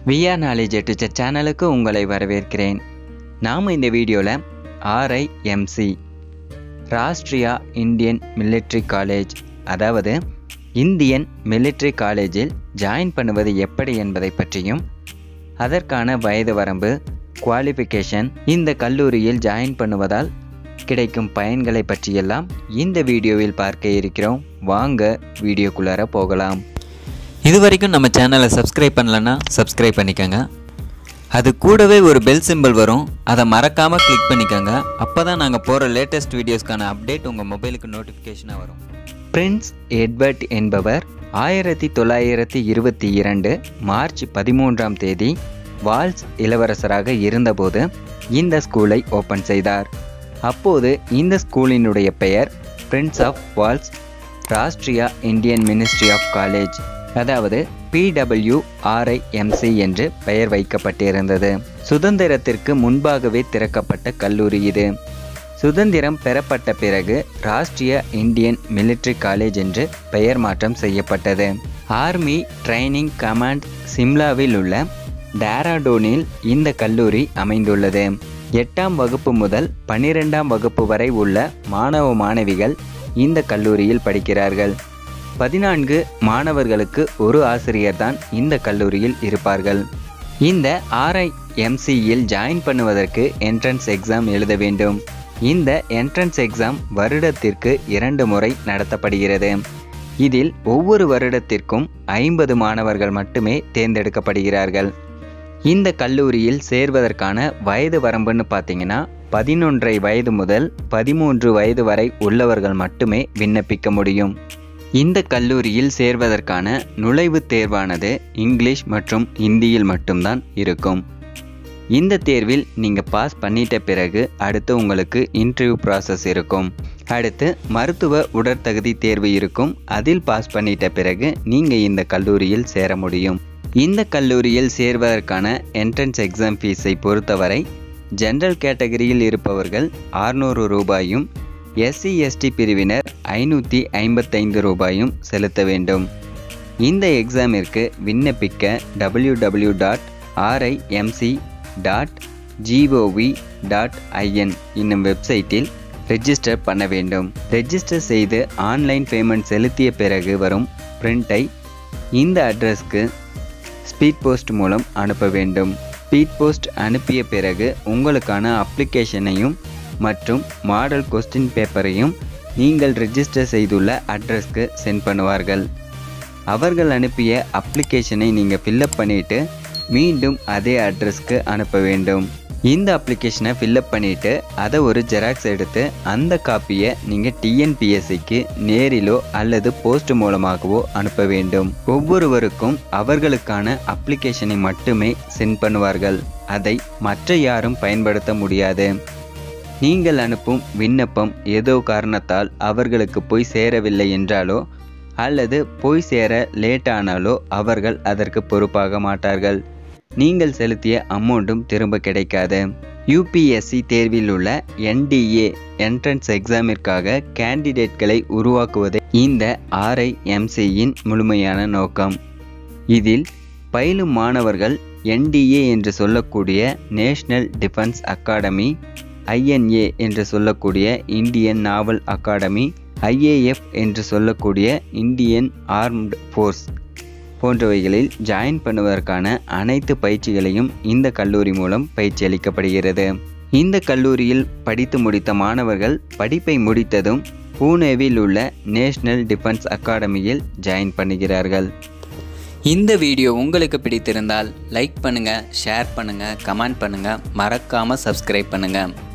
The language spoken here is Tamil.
விஆர் நாலேஜ் எட்டுச்ச சேனலுக்கு உங்களை வரவேற்கிறேன் நாம் இந்த வீடியோவில் RIMC Rashtriya Indian military college அதாவது இந்தியன் மிலிட்ரி காலேஜில் ஜாயின் பண்ணுவது எப்படி என்பதை பற்றியும் அதற்கான வயது வரம்பு குவாலிஃபிகேஷன் இந்த கல்லூரியில் ஜாயின் பண்ணுவதால் கிடைக்கும் பயன்களை பற்றியெல்லாம் இந்த வீடியோவில் பார்க்க இருக்கிறோம் வாங்க வீடியோக்குள்ளார போகலாம் இது வரைக்கும் நம்ம சேனலை சப்ஸ்கிரைப் பண்ணலன்னா சப்ஸ்கிரைப் பண்ணிக்கோங்க அது கூடவே ஒரு பெல் சிம்பிள் வரும் அதை மறக்காமல் கிளிக் பண்ணிக்கோங்க அப்போ தான் நாங்கள் போகிற லேட்டஸ்ட் வீடியோஸ்க்கான அப்டேட் உங்கள் மொபைலுக்கு நோட்டிஃபிகேஷனாக வரும் பிரின்ஸ் எட்வர்ட் என்பவர் ஆயிரத்தி தொள்ளாயிரத்தி இருபத்தி இரண்டு மார்ச் பதிமூன்றாம் தேதி வால்ஸ் இளவரசராக இருந்தபோது இந்த ஸ்கூலை ஓப்பன் செய்தார் அப்போது இந்த ஸ்கூலினுடைய பெயர் prince of Wales Rashtriya Indian ministry of college அதாவது பிடபிள்யூஆர்ஐஎம்சி என்று பெயர் வைக்கப்பட்டிருந்தது சுதந்திரத்திற்கு முன்பாகவே திறக்கப்பட்ட கல்லூரி இது சுதந்திரம் பெறப்பட்ட பிறகு ராஷ்ட்ரிய இந்தியன் மிலிட்ரி காலேஜ் என்று பெயர் மாற்றம் செய்யப்பட்டது ஆர்மி ட்ரைனிங் கமாண்ட் சிம்லாவில் உள்ள டேராடோனில் இந்த கல்லூரி அமைந்துள்ளது எட்டாம் வகுப்பு முதல் பன்னிரெண்டாம் வகுப்பு வரை உள்ள மாணவ மாணவிகள் இந்த கல்லூரியில் படிக்கிறார்கள் பதினான்கு மாணவர்களுக்கு ஒரு ஆசிரியர் தான் இந்த கல்லூரியில் இருப்பார்கள் இந்த ஆர்ஐஎம்சியில் ஜாயின் பண்ணுவதற்கு என்ட்ரன்ஸ் எக்ஸாம் எழுத வேண்டும் இந்த என்ட்ரன்ஸ் எக்ஸாம் வருடத்திற்கு இரண்டு முறை நடத்தப்படுகிறது இதில் ஒவ்வொரு வருடத்திற்கும் ஐம்பது மாணவர்கள் மட்டுமே தேர்ந்தெடுக்கப்படுகிறார்கள் இந்த கல்லூரியில் சேர்வதற்கான வயது வரம்புன்னு பார்த்தீங்கன்னா பதினொன்றை வயது முதல் பதிமூன்று வயது வரை உள்ளவர்கள் மட்டுமே விண்ணப்பிக்க முடியும் இந்த கல்லூரியில் சேர்வதற்கான நுழைவுத் தேர்வானது இங்கிலீஷ் மற்றும் ஹிந்தியில் மட்டும்தான் இருக்கும் இந்த தேர்வில் நீங்கள் பாஸ் பண்ணிட்ட பிறகு அடுத்து உங்களுக்கு இன்டர்வியூ ப்ராசஸ் இருக்கும் அடுத்து மருத்துவ உடற்தகுதி தேர்வு இருக்கும் அதில் பாஸ் பண்ணிட்ட பிறகு நீங்கள் இந்த கல்லூரியில் சேர முடியும் இந்த கல்லூரியில் சேர்வதற்கான என்ட்ரன்ஸ் எக்ஸாம் ஃபீஸை பொறுத்தவரை ஜென்ரல் கேட்டகரியில் இருப்பவர்கள் ஆறுநூறு ரூபாயும் எஸ்சி எஸ்டி பிரிவினர் ஐநூற்றி ஐம்பத்தைந்து ரூபாயும் செலுத்த வேண்டும் இந்த எக்ஸாமிற்கு விண்ணப்பிக்க W W dot RIMC dot GOV dot IN என்னும் வெப்சைட்டில் ரெஜிஸ்டர் பண்ண வேண்டும் ரெஜிஸ்டர் செய்து ஆன்லைன் பேமெண்ட் செலுத்திய பிறகு வரும் பிரிண்டை இந்த அட்ரஸ்க்கு ஸ்பீட் போஸ்ட் மூலம் அனுப்ப வேண்டும் ஸ்பீட் போஸ்ட் அனுப்பிய பிறகு உங்களுக்கான அப்ளிகேஷனையும் மற்றும் மாடல் கொஸ்டின் பேப்பரையும் நீங்கள் ரெஜிஸ்டர் செய்துள்ள அட்ரஸ்க்கு சென்ட் பண்ணுவார்கள் அவர்கள் அனுப்பிய அப்ளிகேஷனை நீங்கள் ஃபில்லப் பண்ணிவிட்டு மீண்டும் அதே அட்ரஸ்க்கு அனுப்ப வேண்டும் இந்த அப்ளிகேஷனை ஃபில்லப் பண்ணிவிட்டு அதை ஒரு ஜெராக்ஸ் எடுத்து அந்த காப்பியை நீங்கள் டிஎன்பிஎஸ்சிக்கு நேரிலோ அல்லது போஸ்ட் மூலமாகவோ அனுப்ப வேண்டும் ஒவ்வொருவருக்கும் அவர்களுக்கான அப்ளிகேஷனை மட்டுமே சென்ட் பண்ணுவார்கள் அதை மற்ற யாரும் பயன்படுத்த முடியாது நீங்கள் அனுப்பும் விண்ணப்பம் ஏதோ காரணத்தால் அவர்களுக்கு போய் சேரவில்லை என்றாலோ அல்லது போய் சேர லேட் ஆனாலோ அவர்கள் அதற்கு பொறுப்பாக மாட்டார்கள் நீங்கள் செலுத்திய அமௌண்ட்டும் திரும்ப கிடைக்காது யூபிஎஸ்சி தேர்வில் உள்ள என்டிஏ என்ட்ரன்ஸ் எக்ஸாமிற்காக கேண்டிடேட்களை உருவாக்குவதே இந்த ஆர்ஐஎம்சியின் முழுமையான நோக்கம் இதில் பயிலும் மாணவர்கள் என்டிஏ என்று சொல்லக்கூடிய நேஷனல் டிஃபென்ஸ் அகாடமி ஐஎன்ஏ என்று சொல்லக்கூடிய இந்தியன் நாவல் அகாடமி ஐஏஎஃப் என்று சொல்லக்கூடிய இந்தியன் ஆர்ம்டு ஃபோர்ஸ் போன்றவைகளில் ஜாயின் பண்ணுவதற்கான அனைத்து பயிற்சிகளையும் இந்த கல்லூரி மூலம் பயிற்சி அளிக்கப்படுகிறது இந்த கல்லூரியில் படித்து முடித்த மாணவர்கள் படிப்பை முடித்ததும் பூனேவில் உள்ள நேஷனல் டிஃபென்ஸ் அகாடமியில் ஜாயின் பண்ணுகிறார்கள் இந்த வீடியோ உங்களுக்கு பிடித்திருந்தால் லைக் பண்ணுங்கள் ஷேர் பண்ணுங்கள் கமெண்ட் பண்ணுங்கள் மறக்காமல் சப்ஸ்கிரைப் பண்ணுங்கள்